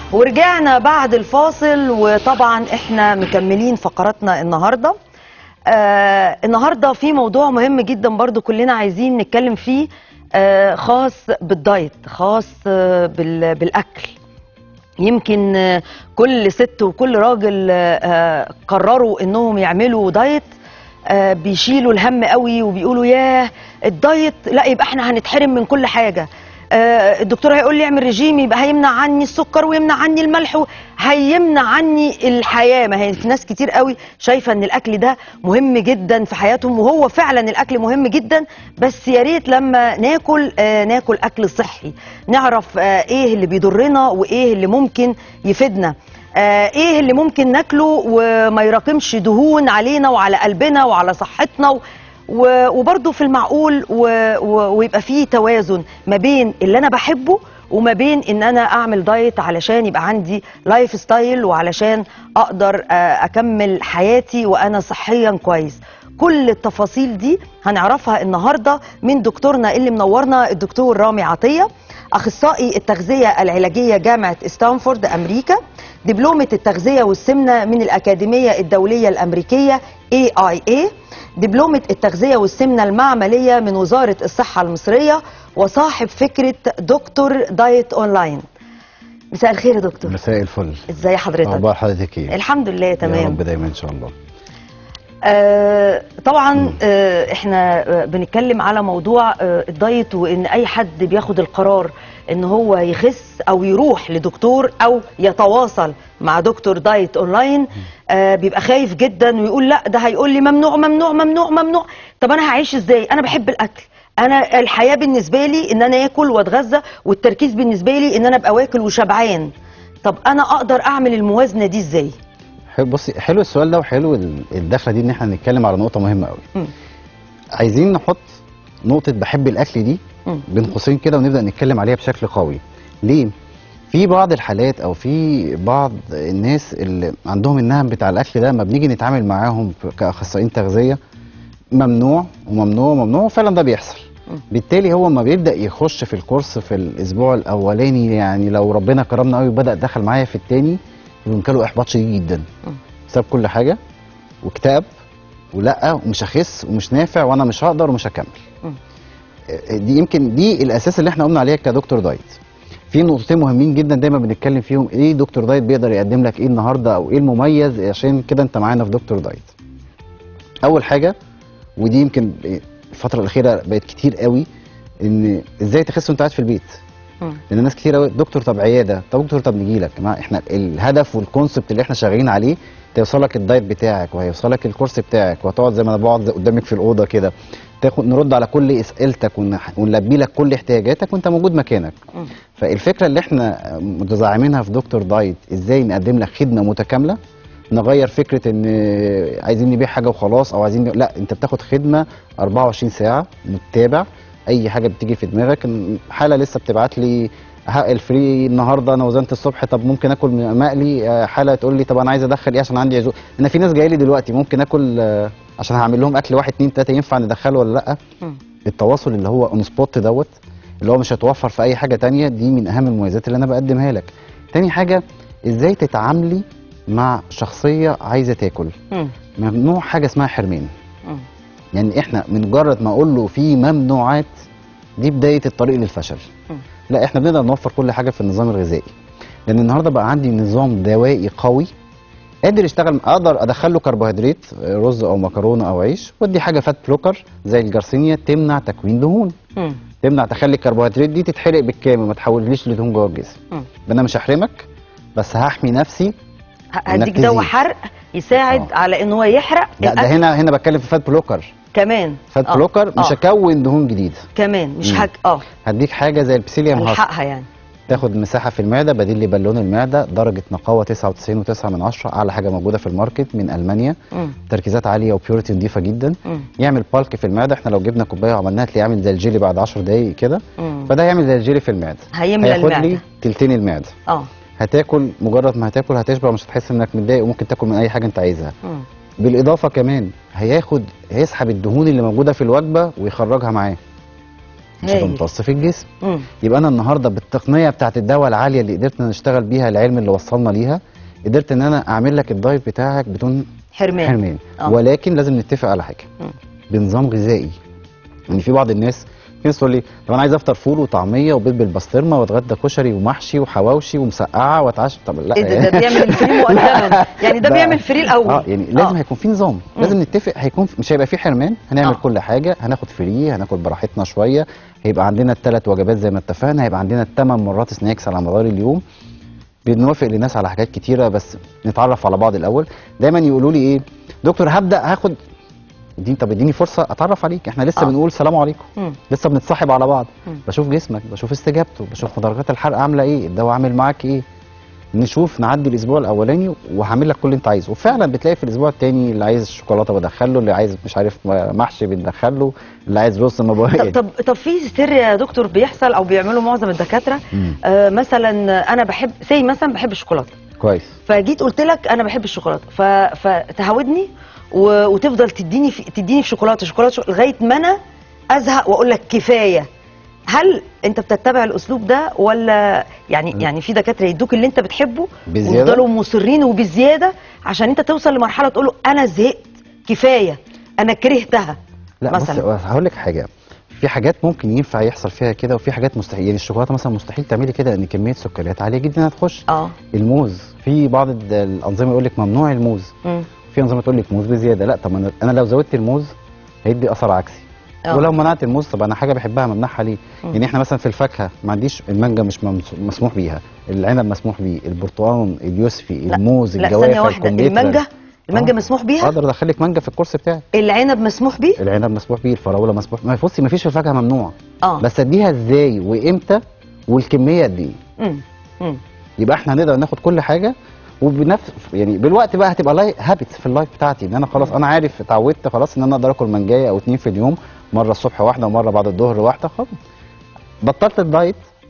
ورجعنا بعد الفاصل وطبعا احنا مكملين فقراتنا النهارده آه النهارده في موضوع مهم جدا برضو كلنا عايزين نتكلم فيه آه خاص بالدايت خاص آه بال بالاكل يمكن آه، كل ست وكل راجل آه، آه، قرروا انهم يعملوا دايت آه، بيشيلوا الهم قوي وبيقولوا ياه الدايت لا يبقى احنا هنتحرم من كل حاجه آه، الدكتور هيقول لي اعمل رجيم يبقى هيمنع عني السكر ويمنع عني الملح و- هيمنع عني الحياه ما هي في ناس كتير قوي شايفه ان الاكل ده مهم جدا في حياتهم وهو فعلا الاكل مهم جدا بس يا ريت لما ناكل آه، ناكل اكل صحي نعرف آه، ايه اللي بيضرنا وايه اللي ممكن يفيدنا آه، ايه اللي ممكن ناكله وما يراكمش دهون علينا وعلى قلبنا وعلى صحتنا و... و- وبرضه في المعقول و... و... ويبقى فيه توازن ما بين اللي انا بحبه وما بين ان انا اعمل دايت علشان يبقى عندي لايف ستايل وعلشان اقدر آه، اكمل حياتي وانا صحيا كويس كل التفاصيل دي هنعرفها النهارده من دكتورنا اللي منورنا الدكتور رامي عطيه اخصائي التغذيه العلاجيه جامعه ستانفورد امريكا دبلومه التغذيه والسمنه من الاكاديميه الدوليه الامريكيه AIA دبلومه التغذيه والسمنه المعمليه من وزاره الصحه المصريه وصاحب فكره دكتور دايت اونلاين مساء الخير يا دكتور مساء الفل ازاي حضرتك اخبار حضرتك ايه الحمد لله يا تمام رب دايما ان شاء الله آه طبعا آه احنا آه بنتكلم على موضوع آه الدايت وان اي حد بياخد القرار ان هو يخس او يروح لدكتور او يتواصل مع دكتور دايت اونلاين آه بيبقى خايف جدا ويقول لا ده هيقول لي ممنوع ممنوع ممنوع ممنوع طب انا هعيش ازاي انا بحب الاكل انا الحياه بالنسبه لي ان انا اكل واتغذى والتركيز بالنسبه لي ان انا ابقى واكل وشبعان طب انا اقدر اعمل الموازنه دي ازاي حلو بصي حلو السؤال ده وحلو ال- الدخله دي ان احنا نتكلم على نقطه مهمه قوي مم. عايزين نحط نقطه بحب الاكل دي مم. بين قوسين كده ونبدا نتكلم عليها بشكل قوي ليه في بعض الحالات او في بعض الناس اللي عندهم النهم بتاع الاكل ده لما بنيجي نتعامل معاهم ف- كاخصائيين تغذيه ممنوع وممنوع وممنوع وفعلا ده بيحصل مم. بالتالي هو ما بيبدا يخش في الكورس في الاسبوع الاولاني يعني لو ربنا كرمنا قوي وبدا دخل معايا في التاني بيكون له احباط شديد جدا مم. بسبب كل حاجه واكتئاب ولا ومش هخس ومش نافع وانا مش هقدر ومش هكمل مم. دي يمكن دي الاساس اللي احنا قلنا عليها كدكتور دايت في نقطتين مهمين جدا دايما بنتكلم فيهم ايه دكتور دايت بيقدر يقدم لك ايه النهارده او ايه المميز عشان كده انت معانا في دكتور دايت اول حاجه ودي يمكن الفتره الاخيره بقت كتير قوي ان ازاي تخس وانت قاعد في البيت مم. لان ناس كتير قوي دكتور طب عياده طب دكتور طب نجي لك ما احنا الهدف والكونسبت اللي احنا شغالين عليه توصلك الدايت بتاعك وهيوصلك الكورس بتاعك وهتقعد زي ما انا بقعد قدامك في الاوضه كده تاخد نرد على كل اسئلتك ون- ونلبي لك كل احتياجاتك وانت موجود مكانك مم. فالفكره اللي احنا متزعمينها في دكتور دايت ازاي نقدم لك خدمه متكامله نغير فكره ان عايزين نبيع حاجه وخلاص او عايزين لا انت بتاخد خدمه 24 ساعه متابع اي حاجه بتيجي في دماغك حاله لسه بتبعت لي حق الفري النهارده انا وزنت الصبح طب ممكن اكل مقلي آه، حاله تقول لي طب انا عايز ادخل ايه عشان عندي عزوم انا في ناس جايه لي دلوقتي ممكن اكل آه، عشان هعمل لهم اكل واحد اتنين تلاته ينفع ندخله ولا لا مم. التواصل اللي هو اون سبوت دوت اللي هو مش هيتوفر في اي حاجه تانية دي من اهم المميزات اللي انا بقدمها لك تاني حاجه ازاي تتعاملي مع شخصيه عايزه تاكل مم. ممنوع حاجه اسمها حرمان مم. يعني احنا مجرد ما اقول له في ممنوعات دي بدايه الطريق للفشل مم. لا احنا بنقدر نوفر كل حاجه في النظام الغذائي لان النهارده بقى عندي نظام دوائي قوي قادر يشتغل اقدر ادخل له كربوهيدرات رز او مكرونه او عيش ودي حاجه فات بلوكر زي الجرسينيا تمنع تكوين دهون مم. تمنع تخلي الكربوهيدرات دي تتحرق بالكامل ما تحوليش لدهون جوه الجسم مم. انا مش هحرمك بس هحمي نفسي ه- هديك إنك دواء تزيد. حرق يساعد آه. على ان هو يحرق لا ده الأكل هنا هنا بتكلم في فات بلوكر كمان فات آه. بلوكر مش آه. هكون دهون جديده كمان مش مم. هك اه هديك حاجه زي البسيليوم هاسك الحقها يعني تاخد مساحه في المعده بديل لبالون المعده درجه نقاوه 99.9 من عشرة اعلى حاجه موجوده في الماركت من المانيا مم. تركيزات عاليه وبيورتي نظيفه جدا مم. يعمل بالك في المعده احنا لو جبنا كوبايه وعملناها تلاقيه عامل زي الجيلي بعد 10 دقائق كده مم. فده هيعمل زي الجيلي في المعده هيملى هياخد لي المعده تلتين المعده اه هتاكل مجرد ما هتاكل هتشبع مش هتحس انك متضايق وممكن تاكل من اي حاجه انت عايزها مم. بالاضافه كمان هياخد هيسحب الدهون اللي موجوده في الوجبه ويخرجها معاه مش هايل. هتمتص في الجسم مم. يبقى انا النهارده بالتقنيه بتاعت الدواء العاليه اللي قدرنا نشتغل بيها العلم اللي وصلنا ليها قدرت ان انا اعمل لك الدايت بتاعك بدون حرمان حرمان آه. ولكن لازم نتفق على حاجه مم. بنظام غذائي يعني في بعض الناس في ناس تقول لي طب انا عايز افطر فول وطعميه وبيض بالبسطرمه واتغدى كشري ومحشي وحواوشي ومسقعه واتعشى طب لا ايه ده ده بيعمل الفري مقدما يعني ده بقى- بيعمل فري الاول اه يعني لازم هيكون في نظام مم. لازم نتفق هيكون مش هيبقى في حرمان هنعمل آه. كل حاجه هناخد فري هناكل براحتنا شويه هيبقى عندنا الثلاث وجبات زي ما اتفقنا هيبقى عندنا الثمان مرات سناكس على مدار اليوم بنوافق للناس على حاجات كتيره بس نتعرف على بعض الاول دايما يقولوا لي ايه دكتور هبدا هاخد اديني طب اديني فرصه اتعرف عليك احنا لسه آه. بنقول سلام عليكم مم. لسه بنتصاحب على بعض مم. بشوف جسمك بشوف استجابته بشوف درجات الحرق عامله ايه الدواء عامل معاك ايه نشوف نعدي الاسبوع الاولاني وهعمل لك كل اللي انت عايزه وفعلا بتلاقي في الاسبوع الثاني اللي عايز شوكولاته بدخله اللي عايز مش عارف محشي بندخله اللي عايز رز ما طب بقى طب طب في سر يا دكتور بيحصل او بيعملوا معظم الدكاتره مم. آه مثلا انا بحب زي مثلا بحب الشوكولاته كويس فجيت قلت لك انا بحب الشوكولاته ف... فتهودني و... وتفضل تديني في... تديني في شوكولاته شوكولاته شوك... لغايه ما انا ازهق واقول لك كفايه هل انت بتتبع الاسلوب ده ولا يعني يعني في دكاتره يدوك اللي انت بتحبه بزيادة؟ ويفضلوا مصرين وبزياده عشان انت توصل لمرحله تقول له انا زهقت كفايه انا كرهتها لا مثلا بص هقول لك حاجه في حاجات ممكن ينفع يحصل فيها كده وفي حاجات مستحيل يعني الشوكولاته مثلا مستحيل تعملي كده لان كميه سكريات عاليه جدا هتخش اه الموز في بعض ال- الانظمه يقول لك ممنوع الموز مم. في انظمه تقول لك موز بزياده لا طب انا انا لو زودت الموز هيدي اثر عكسي آه. ولو منعت الموز طب انا حاجه بحبها ممنعها ليه؟ مم. يعني احنا مثلا في الفاكهه ما عنديش المانجا مش ممس- مسموح بيها، العنب مسموح بيه، البرتقال، اليوسفي، لا، الموز، لا الجوافه، ثانيه واحده الكمثرى. المانجا المانجا آه. مسموح بيها اقدر ادخلك مانجا في الكورس بتاعي، العنب مسموح بيه العنب مسموح بيه، الفراوله مسموح ما بصي ما فيش في الفاكهه ممنوع اه بس اديها ازاي وامتى والكميه قد ايه؟ مم. مم. يبقى احنا هنقدر ناخد كل حاجه وبنفس يعني بالوقت بقى هتبقى لاي هابتس في اللايف بتاعتي ان انا خلاص انا عارف اتعودت خلاص ان انا اقدر اكل منجايه او اتنين في اليوم مره الصبح واحده ومره بعد الظهر واحده خلاص بطلت الدايت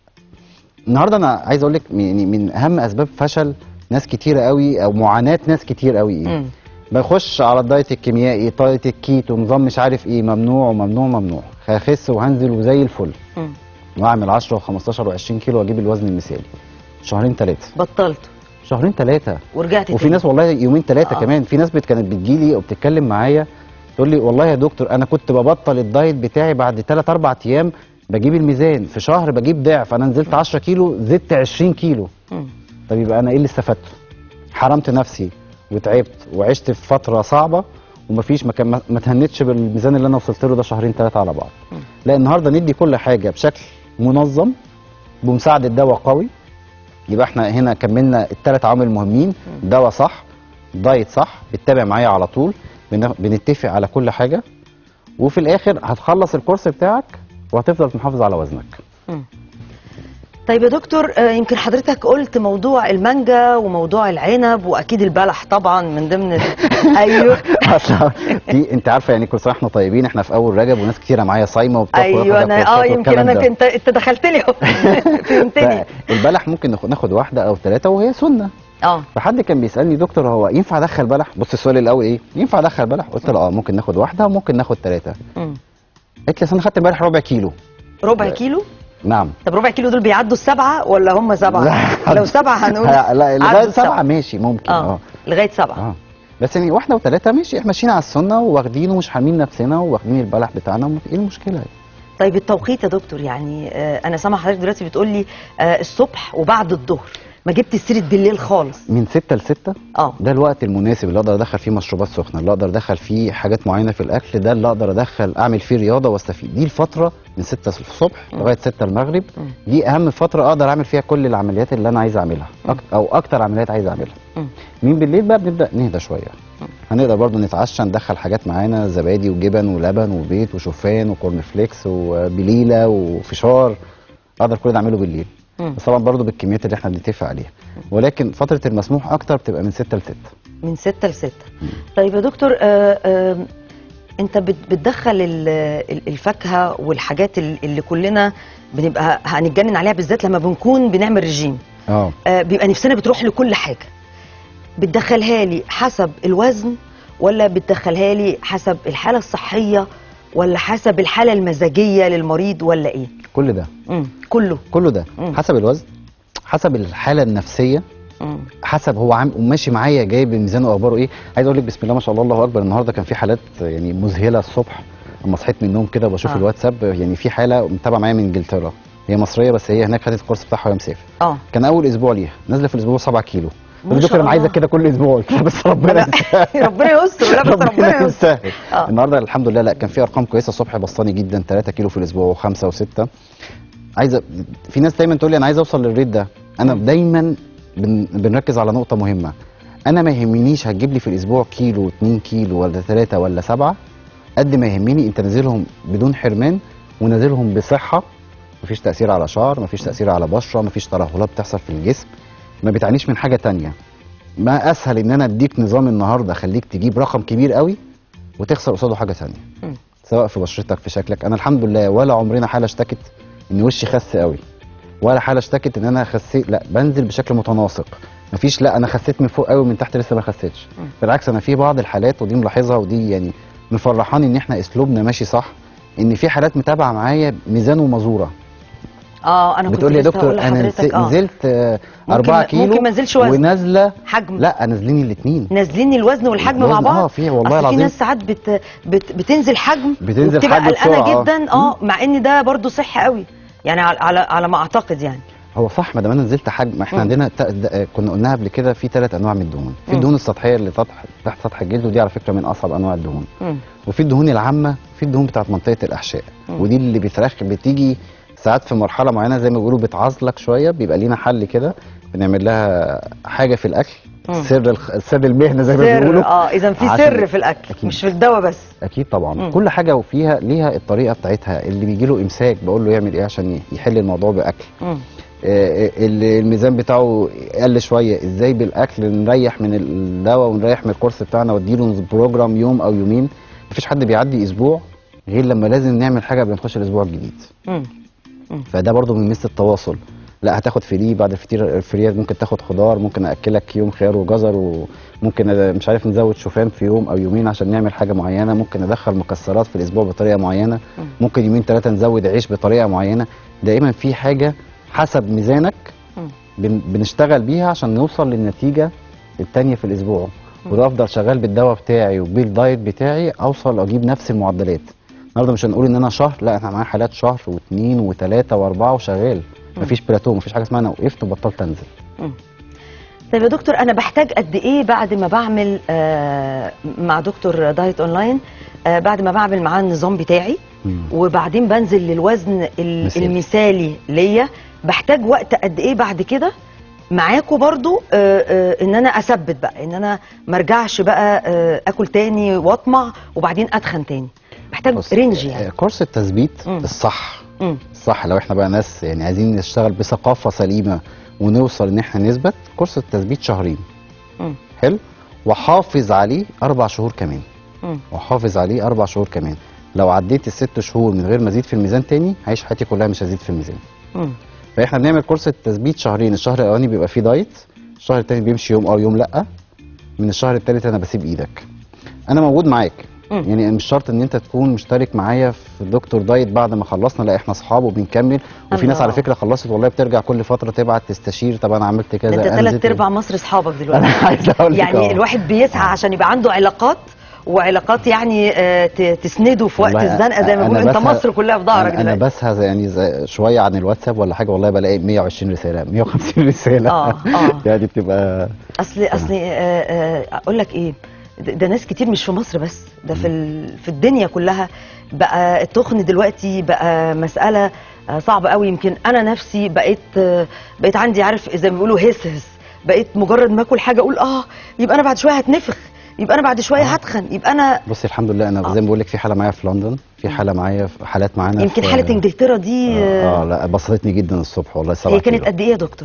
النهارده انا عايز اقول لك يعني من اهم اسباب فشل ناس كتيره قوي او معاناه ناس كتير قوي ايه مم. بخش على الدايت الكيميائي دايت الكيتو نظام مش عارف ايه ممنوع وممنوع ممنوع هخس وهنزل وزي الفل مم. واعمل 10 و15 و20 كيلو واجيب الوزن المثالي شهرين ثلاثه بطلت شهرين ثلاثه ورجعت وفي تاني. ناس والله يومين ثلاثه آه. آه. كمان في ناس بت كانت بتجيلي وبتتكلم معايا تقول لي والله يا دكتور انا كنت ببطل الدايت بتاعي بعد 3 4 ايام بجيب الميزان في شهر بجيب ضعف انا نزلت 10 كيلو زدت 20 كيلو مم. طب يبقى انا ايه اللي استفدته حرمت نفسي وتعبت وعشت في فتره صعبه ومفيش ما كان ما ما تهنتش بالميزان اللي انا وصلت له ده شهرين ثلاثه على بعض مم. لا النهارده ندي كل حاجه بشكل منظم بمساعده دواء قوي يبقى احنا هنا كملنا الثلاث عوامل المهمين دواء صح دايت صح بتتابع معايا على طول بن- بنتفق على كل حاجه وفي الاخر هتخلص الكورس بتاعك وهتفضل محافظ على وزنك مم. طيب يا دكتور آه، يمكن حضرتك قلت موضوع المانجا وموضوع العنب واكيد البلح طبعا من ضمن ايوه أصل في انت عارفه يعني كل سنه احنا طيبين احنا في اول رجب وناس كتيره معايا صايمه وبتاخد ايوه انا اه يمكن انا كنت انت دخلت لي أهو. فهمتني البلح ممكن ناخد- ناخد واحده او ثلاثه وهي سنه اه فحد كان بيسالني دكتور هو ينفع ادخل بلح بص السؤال الاول ايه ينفع ادخل بلح قلت له اه ممكن ناخد واحده وممكن ناخد ثلاثه مم. قالت لي أصل انا خدت امبارح ربع كيلو ربع كيلو نعم طب ربع كيلو دول بيعدوا السبعه ولا هم سبعه لا. لو سبعه هنقول لا لا، عدوا لغايه السبعة. سبعه ماشي ممكن اه اه لغايه سبعه اه بس يعني واحده وثلاثه ماشي احنا ماشيين على السنه واخدينه ومش حامين نفسنا واخدين البلح بتاعنا وما في- ايه المشكله يعني طيب التوقيت يا دكتور يعني آه انا سامعه حضرتك دلوقتي بتقول لي آه الصبح وبعد الظهر ما جبت سيره بالليل خالص من 6 ل 6 اه ده الوقت المناسب اللي اقدر ادخل فيه مشروبات سخنه اللي اقدر ادخل فيه حاجات معينه في الاكل ده اللي اقدر ادخل اعمل فيه رياضه واستفيد دي الفتره من 6 الصبح لغايه 6 المغرب مم. دي اهم فتره اقدر اعمل فيها كل العمليات اللي انا عايز اعملها أك... او اكتر عمليات عايز اعملها مم. من بالليل بقى بنبدا نهدى شويه هنقدر برضو نتعشى ندخل حاجات معانا زبادي وجبن ولبن وبيض وشوفان وكورن فليكس وبليله وفشار اقدر كل ده اعمله بالليل مم. بس طبعا برضو بالكميات اللي احنا بنتفق عليها ولكن فتره المسموح اكتر بتبقى من 6 ل 6 من ستة لستة طيب يا دكتور آه آه انت بت- بتدخل ال- ال- الفاكهه والحاجات ال- اللي كلنا بنبقى هنتجنن عليها بالذات لما بنكون بنعمل رجيم اه آه بيبقى نفسنا بتروح لكل حاجه بتدخلها لي حسب الوزن ولا بتدخلها لي حسب الحاله الصحيه ولا حسب الحاله المزاجيه للمريض ولا ايه كل ده مم. كله كله ده مم. حسب الوزن حسب الحاله النفسيه مم. حسب هو عام ماشي معايا جايب الميزان واخباره ايه عايز اقول لك بسم الله ما شاء الله الله اكبر النهارده كان في حالات يعني مذهله الصبح اما صحيت من النوم كده وبشوف آه. آه. الواتساب يعني في حاله متابعه معايا من انجلترا هي مصريه بس هي هناك خدت الكورس بتاعها وهي مسافر اه كان اول اسبوع ليها نازله في الاسبوع 7 كيلو ما قلت له شاء دكتور انا عايزك الله. كده كل اسبوع قلت له بس ربنا لا، ربنا يستر لا بس ربنا يستر يسهل آه. النهارده الحمد لله لا كان في ارقام كويسه الصبح بسطاني جدا 3 كيلو في الاسبوع و5 و6 عايزه في ناس دايما تقول لي انا عايز اوصل للريت ده انا دايما بن... بنركز على نقطه مهمه انا ما يهمنيش هتجيب لي في الاسبوع كيلو 2 كيلو ولا 3 ولا 7 قد ما يهمني انت نازلهم بدون حرمان ونازلهم بصحه مفيش تاثير على شعر مفيش تاثير على بشره مفيش ترهلات بتحصل في الجسم ما بتعانيش من حاجه تانية ما اسهل ان انا اديك نظام النهارده خليك تجيب رقم كبير قوي وتخسر قصاده حاجه تانية مم. سواء في بشرتك في شكلك انا الحمد لله ولا عمرنا حاله اشتكت ان وشي خس قوي ولا حاله اشتكت ان انا خسيت لا بنزل بشكل متناسق مفيش لا انا خسيت من فوق قوي ومن تحت لسه ما خسيتش مم. بالعكس انا في بعض الحالات ودي ملاحظها ودي يعني مفرحاني ان احنا اسلوبنا ماشي صح ان في حالات متابعه معايا ميزان ومزوره اه انا كنت بتقول لي يا لسه دكتور هقول انا لحضرتك، نس- آه. نزلت آه، ممكن 4 ما- كيلو ممكن ما انزلش وزن. ونازله حجم لا نازلين الاثنين نازلين الوزن والحجم مع الوزن، بعض آه، في والله أصل العظيم. في ناس ساعات بت بت بتنزل حجم بتنزل وبتبقى حجم قلقانه بسرعة، آه. جدا اه مع ان ده برضو صحي قوي يعني على على, على ما اعتقد يعني هو صح ما دام انا نزلت حجم احنا مم. عندنا ت- د- كنا قلناها قبل كده في ثلاث انواع من الدهون في مم. الدهون السطحيه اللي تحت تحت سطح الجلد ودي على فكره من اصعب انواع الدهون مم. وفي الدهون العامه في الدهون بتاعت منطقه الاحشاء مم. ودي اللي بترخ بتيجي ساعات في مرحله معينه زي ما بيقولوا بتعزلك شويه بيبقى لينا حل كده بنعمل لها حاجه في الاكل مم. سر الخ... سر المهنه زي ما سر بيقولوا اه اذا في عشان- سر في الاكل أكيد. مش في الدواء بس اكيد طبعا مم. كل حاجه وفيها ليها الطريقه بتاعتها اللي بيجي له امساك بقول له يعمل ايه عشان يحل الموضوع باكل مم. آه، اللي الميزان بتاعه قل شويه ازاي بالاكل نريح من الدواء ونريح من الكورس بتاعنا واديله بروجرام يوم او يومين مفيش حد بيعدي اسبوع غير لما لازم نعمل حاجه قبل ما نخش الاسبوع الجديد مم. فده برضو من مثل التواصل لا هتاخد فري بعد الفطير الفريات ممكن تاخد خضار ممكن اكلك يوم خيار وجزر وممكن أ- مش عارف نزود شوفان في يوم او يومين عشان نعمل حاجه معينه ممكن ندخل مكسرات في الاسبوع بطريقه معينه مم. ممكن يومين ثلاثه نزود عيش بطريقه معينه دائما في حاجه حسب ميزانك مم. بن بنشتغل بيها عشان نوصل للنتيجه التانية في الاسبوع وده افضل شغال بالدواء بتاعي وبالدايت بتاعي اوصل اجيب نفس المعدلات النهارده مش هنقول ان انا شهر لا احنا معانا حالات شهر واثنين وثلاثه واربعه وشغال مفيش بلاتو مفيش حاجه اسمها انا وقفت وبطلت انزل طيب يا دكتور انا بحتاج قد ايه بعد ما بعمل آه مع دكتور دايت اونلاين آه بعد ما بعمل معاه النظام بتاعي مم. وبعدين بنزل للوزن ال- مثالي. المثالي ليا بحتاج وقت قد ايه بعد كده معاكوا برضو آه آه ان انا اثبت بقى ان انا ما ارجعش بقى آه اكل تاني واطمع وبعدين اتخن تاني محتاج بص، رينج آه، يعني كورس التثبيت مم. الصح مم. الصح لو احنا بقى ناس يعني عايزين نشتغل بثقافه سليمه ونوصل ان احنا نثبت كورس التثبيت شهرين مم. حلو وحافظ عليه اربع شهور كمان مم. وحافظ عليه اربع شهور كمان لو عديت الست شهور من غير ما ازيد في الميزان تاني هعيش حياتي كلها مش هزيد في الميزان مم. فاحنا بنعمل كورس التثبيت شهرين الشهر الاولاني بيبقى فيه دايت الشهر التاني بيمشي يوم او يوم لا من الشهر التالت انا بسيب ايدك انا موجود معاك مم. يعني مش شرط ان انت تكون مشترك معايا في دكتور دايت بعد ما خلصنا لا احنا اصحاب وبنكمل وفي ناس الله. على فكره خلصت والله بترجع كل فتره تبعت تستشير طب انا عملت كذا ده انت أنا ثلاث نزلت- ارباع مصر اصحابك دلوقتي انا عايز اقول لك يعني آه. الواحد بيسعى عشان يبقى عنده علاقات وعلاقات يعني آه، ت- تسنده في وقت والله الزنقه زي ما أنا بيقولوا انت بسهى- مصر كلها في ظهرك انا, أنا دلوقتي بسهى زي- يعني زي شويه عن الواتساب ولا حاجه والله بلاقي 120 رساله 150 رساله آه، آه. يعني بتبقى اصل اصل آه، آه، اقول لك ايه ده ده ناس كتير مش في مصر بس ده في ال- في الدنيا كلها بقى التخن دلوقتي بقى مساله آه، صعبه قوي يمكن انا نفسي بقيت آه، بقيت عندي عارف زي ما بيقولوا هس هس بقيت مجرد ما اكل حاجه اقول اه يبقى انا بعد شويه هتنفخ يبقى انا بعد شويه آه. هتخن يبقى انا بصي الحمد لله انا آه. زي ما بقول لك في حاله معايا في لندن في حاله معايا في حالات معانا يمكن في- حاله انجلترا دي اه, آه، آه لا بسطتني جدا الصبح والله 7 هي كانت كيلو. قد ايه يا دكتور؟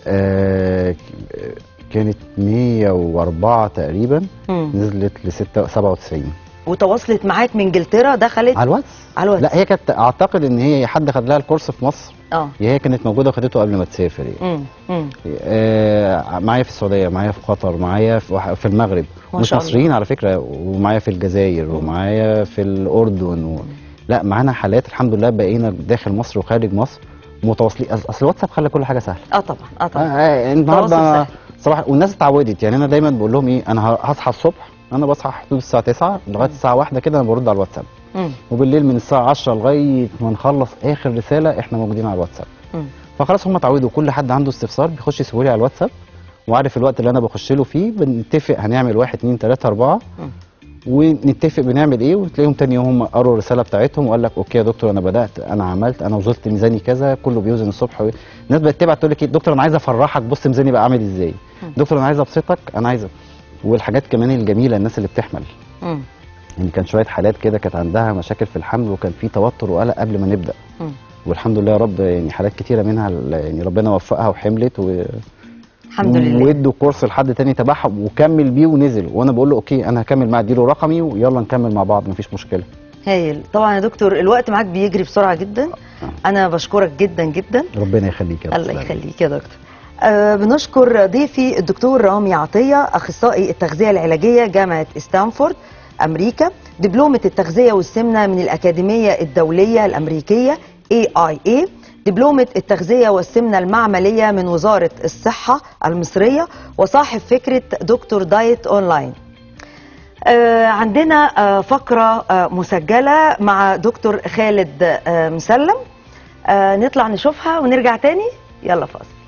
آه ك- كانت 104 تقريبا مم. نزلت ل 97 وتواصلت معاك من انجلترا دخلت على الواتس على الواتس لا هي كانت اعتقد ان هي حد خد لها الكورس في مصر اه هي هي كانت موجوده وخدته قبل ما تسافر يعني. امم امم آه معايا في السعوديه معايا في قطر معايا في في المغرب ما مش شاء الله. مصريين على فكره ومعايا في الجزائر ومعايا في الاردن و... لا معانا حالات الحمد لله بقينا داخل مصر وخارج مصر متواصلين أصل أصل الواتساب خلى كل حاجه سهله اه طبعا اه آه طبعا آه تواصل النهارده سهل. صراحه والناس اتعودت يعني انا دايما بقول لهم ايه انا ه- هصحى الصبح انا بصحى حدود الساعه 9 لغايه الساعه 1 كده انا برد على الواتساب مم. وبالليل من الساعه 10 لغايه ما نخلص اخر رساله احنا موجودين على الواتساب مم. فخلاص هم اتعودوا كل حد عنده استفسار بيخش يسيبه لي على الواتساب وعارف الوقت اللي انا بخش له فيه بنتفق هنعمل واحد اتنين تلاته اربعه مم. ونتفق بنعمل ايه وتلاقيهم تاني يوم هم قروا الرساله بتاعتهم وقال لك اوكي يا دكتور انا بدات انا عملت انا وصلت ميزاني كذا كله بيوزن الصبح و... الناس بقت تبعت تقول لك ايه دكتور انا عايز افرحك بص ميزاني بقى عامل ازاي دكتور انا عايز ابسطك انا عايز والحاجات كمان الجميله الناس اللي بتحمل مم. يعني كان شويه حالات كده كانت عندها مشاكل في الحمل وكان في توتر وقلق قبل ما نبدا مم. والحمد لله يا رب يعني حالات كتيره منها يعني ربنا وفقها وحملت و... الحمد لله وادوا كورس لحد تاني تبعها وكمل بيه ونزل وانا بقول له اوكي انا هكمل معاه اديله رقمي ويلا نكمل مع بعض مفيش مشكله هايل طبعا يا دكتور الوقت معاك بيجري بسرعه جدا انا بشكرك جدا جدا ربنا يخليك يا الله أستاذ. يخليك يا دكتور أه بنشكر ضيفي الدكتور رامي عطية أخصائي التغذية العلاجية جامعة ستانفورد أمريكا دبلومة التغذية والسمنة من الأكاديمية الدولية الأمريكية AIA دبلومة التغذية والسمنة المعملية من وزارة الصحة المصرية وصاحب فكرة دكتور دايت أونلاين آه، عندنا آه، فقرة آه، مسجلة مع دكتور خالد آه، مسلم آه، نطلع نشوفها ونرجع تاني يلا فاصل